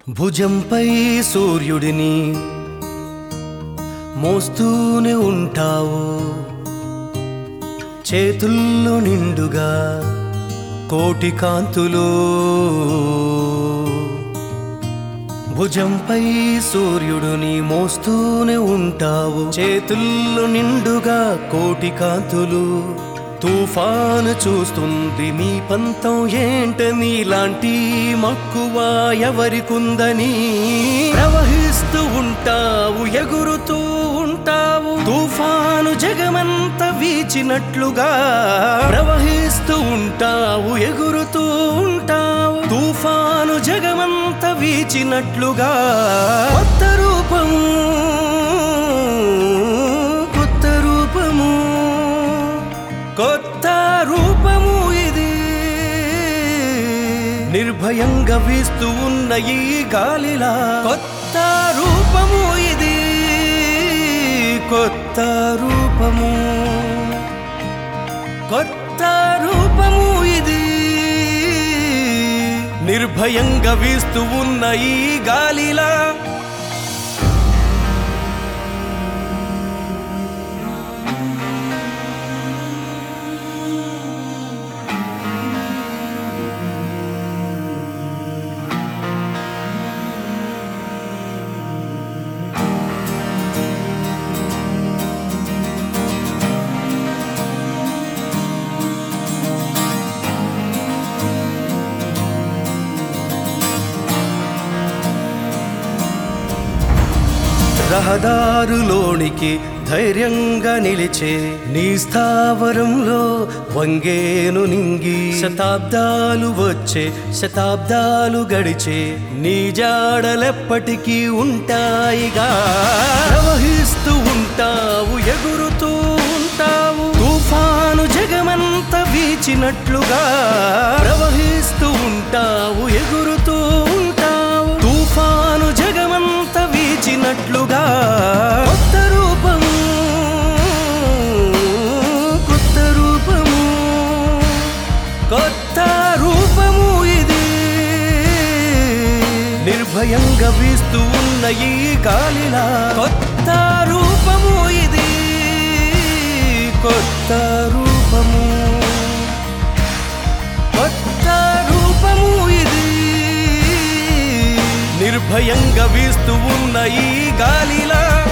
భుజంపై సూర్యుడిని మోస్తూనే ఉంటావు చేతుల్లో నిండుగా కోటి కాంతులు భుజంపై సూర్యుడిని మోస్తూనే ఉంటావు చేతుల్లో నిండుగా కోటి కాంతులు తుఫాను చూస్తుంది నీ పంతం ఏంటని లాంటి మక్కువ ఎవరికుందని ప్రవహిస్తూ ఉంటావు ఎగురుతూ ఉంటావు తుఫాను జగమంత వీచినట్లుగా ప్రవహిస్తూ ఉంటావు ఎగురుతూ ఉంటావు తుఫాను జగమంత వీచినట్లుగా కొత్త రూపము కొత్త రూపము కొత్త రూపము ఇది నిర్భయంగా వీస్తూ ఉన్న ఈ గాలిలా కొత్త రూపము ఇది కొత్త రూపము కొత్త రూపము ఇది నిర్భయంగా వీస్తూ ఉన్న ఈ గాలిలా రహదారులోనికి ధైర్యంగా నిలిచే నీ స్థావరంలో వంగేను నింగి శతాబ్దాలు వచ్చే శతాబ్దాలు గడిచే నీ జాడలెప్పటికీ ఉంటాయిగా ప్రవహిస్తూ ఉంటావు ఎగురుతూ ఉంటావు తుఫాను జగమంత వీచినట్లుగా ప్రవహిస్తూ ఉంటావు ఎగురుతూ ఉంటావు తుఫాను జగమంత వీచినట్లుగా కొత్త రూపము కొత్త రూపము కొత్త రూపము ఇది నిర్భయంగా వీస్తూ ఉన్న ఈ గాలిలా కొత్త రూపము ఇది కొత్త రూపము కొత్త రూపము ఇది నిర్భయంగా వీస్తూ ఉన్న ఈ గాలిలా